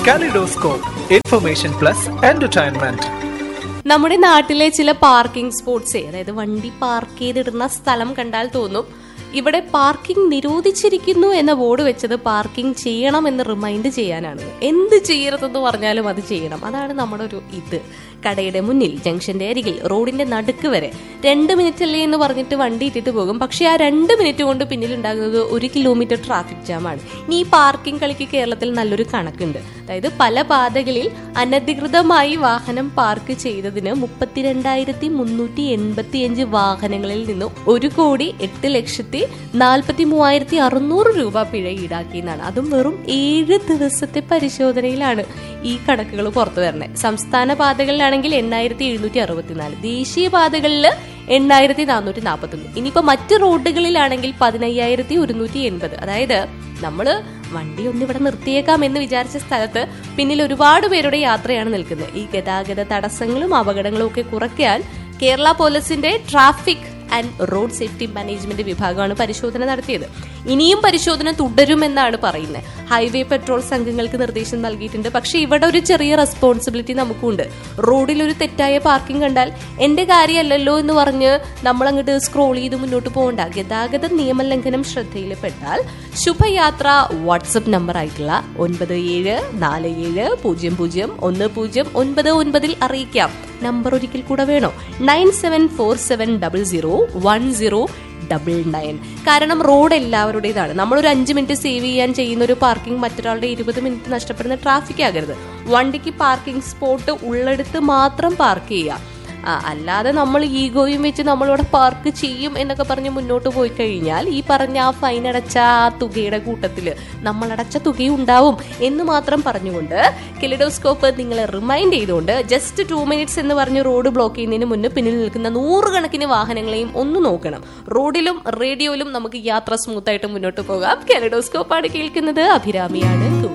kaleidoscope information plus entertainment നമ്മുടെ നാട്ടിലെ ചില പാർക്കിംഗ് സ്പോട്ട്സേ അതായത് വണ്ടി പാർക്ക് ചെയ്തിടുന്ന സ്ഥലം കണ്ടാൽ തോന്നും ഇവിടെ പാർക്കിംഗ് നിരോധിച്ചിരിക്കുന്നു എന്ന ബോർഡ് വെച്ചത് പാർക്കിംഗ് ചെയ്യണം എന്ന് റിമൈൻഡ് ചെയ്യാനാണ് എന്ത് ചെയ്യരുതെന്ന് പറഞ്ഞാലും അത് ചെയ്യണം അതാണ് നമ്മുടെ ഒരു ഇത് കടയുടെ മുന്നിൽ ജംഗ്ഷന്റെ അരികിൽ റോഡിന്റെ നടുക്ക് വരെ രണ്ട് മിനിറ്റ് അല്ലേ എന്ന് പറഞ്ഞിട്ട് വണ്ടി ഇട്ടിട്ട് പോകും പക്ഷെ ആ രണ്ട് മിനിറ്റ് കൊണ്ട് പിന്നിൽ ഉണ്ടാകുന്നത് ഒരു കിലോമീറ്റർ ട്രാഫിക് ജാമാണ് ഇനി ഈ പാർക്കിംഗ് കളിക്ക് കേരളത്തിൽ നല്ലൊരു കണക്കുണ്ട് അതായത് പല പാതകളിൽ അനധികൃതമായി വാഹനം പാർക്ക് ചെയ്തതിന് മുപ്പത്തിരണ്ടായിരത്തി മുന്നൂറ്റി എൺപത്തിയഞ്ച് വാഹനങ്ങളിൽ നിന്നും ഒരു കോടി എട്ട് ലക്ഷത്തി നാൽപ്പത്തി മൂവായിരത്തി അറുന്നൂറ് രൂപ പിഴ ഈടാക്കിയെന്നാണ് അതും വെറും ഏഴ് ദിവസത്തെ പരിശോധനയിലാണ് ഈ കണക്കുകൾ പുറത്തു വരണേ സംസ്ഥാന പാതകളിലാണെങ്കിൽ എണ്ണായിരത്തി എഴുന്നൂറ്റി അറുപത്തിനാല് ദേശീയ പാതകളിൽ എണ്ണായിരത്തി നാനൂറ്റി നാൽപ്പത്തി ഒന്ന് ഇനിയിപ്പോ മറ്റ് റോഡുകളിലാണെങ്കിൽ പതിനയ്യായിരത്തി ഒരുന്നൂറ്റി എൺപത് അതായത് നമ്മള് വണ്ടി ഒന്ന് ഇവിടെ നിർത്തിയേക്കാം എന്ന് വിചാരിച്ച സ്ഥലത്ത് പിന്നിൽ ഒരുപാട് പേരുടെ യാത്രയാണ് നിൽക്കുന്നത് ഈ ഗതാഗത തടസ്സങ്ങളും അപകടങ്ങളും ഒക്കെ കുറയ്ക്കാൻ കേരള പോലീസിന്റെ traffic and road safety management വിഭാഗമാണ് പരിശോധന നടത്തിയത് ഇനിയും പരിശോധന തുടരുമെന്നാണ് പറയുന്നത് ഹൈവേ പെട്രോൾ സംഘങ്ങൾക്ക് നിർദ്ദേശം നൽകിയിട്ടുണ്ട് പക്ഷെ ഇവിടെ ഒരു ചെറിയ റെസ്പോൺസിബിലിറ്റി നമുക്കുണ്ട് റോഡിൽ ഒരു തെറ്റായ പാർക്കിംഗ് കണ്ടാൽ എന്റെ കാര്യമല്ലല്ലോ എന്ന് പറഞ്ഞ് നമ്മൾ അങ്ങോട്ട് സ്ക്രോൾ ചെയ്ത് മുന്നോട്ട് പോകണ്ട ഗതാഗത നിയമലംഘനം ശ്രദ്ധയിൽപ്പെട്ടാൽ ശുഭയാത്ര വാട്സപ്പ് നമ്പർ ആയിട്ടുള്ള ഒൻപത് ഏഴ് നാല് ഏഴ് പൂജ്യം പൂജ്യം ഒന്ന് പൂജ്യം ഒൻപത് ഒൻപതിൽ അറിയിക്കാം നമ്പർ ഒരിക്കൽ കൂടെ വേണോ nine seven four seven double zero one zero double nine കാരണം റോഡ് എല്ലാവരുടേതാണ് നമ്മളൊരു അഞ്ച് മിനിറ്റ് സേവ് ചെയ്യാൻ ചെയ്യുന്ന ഒരു പാർക്കിംഗ് മറ്റൊരാളുടെ ഇരുപത് മിനിറ്റ് നഷ്ടപ്പെടുന്ന ട്രാഫിക് ആകരുത് വണ്ടിക്ക് പാർക്കിംഗ് സ്പോട്ട് ഉള്ളെടുത്ത് മാത്രം പാർക്ക് ചെയ്യുക ആ, അല്ലാതെ നമ്മൾ ഈഗോയും വെച്ച് നമ്മളിവിടെ പാർക്ക് ചെയ്യും എന്നൊക്കെ പറഞ്ഞ് മുന്നോട്ട് പോയി കഴിഞ്ഞാൽ ഈ പറഞ്ഞ ആ ഫൈൻ അടച്ച ആ തുകയുടെ കൂട്ടത്തിൽ നമ്മൾ അടച്ച തുകയും ഉണ്ടാവും എന്ന് മാത്രം പറഞ്ഞുകൊണ്ട് കെലിഡോസ്കോപ്പ് നിങ്ങളെ റിമൈൻഡ് ചെയ്തുകൊണ്ട് ജസ്റ്റ് ടു മിനിറ്റ്സ് എന്ന് പറഞ്ഞ് റോഡ് ബ്ലോക്ക് ചെയ്യുന്നതിന് മുന്നേ പിന്നിൽ നിൽക്കുന്ന നൂറുകണക്കിന് വാഹനങ്ങളെയും ഒന്ന് നോക്കണം റോഡിലും റേഡിയോയിലും നമുക്ക് യാത്ര സ്മൂത്ത് ആയിട്ട് മുന്നോട്ട് പോകാം കെലിഡോസ്കോപ്പാണ് കേൾക്കുന്നത് അഭിരാമിയാണ് കൂടെ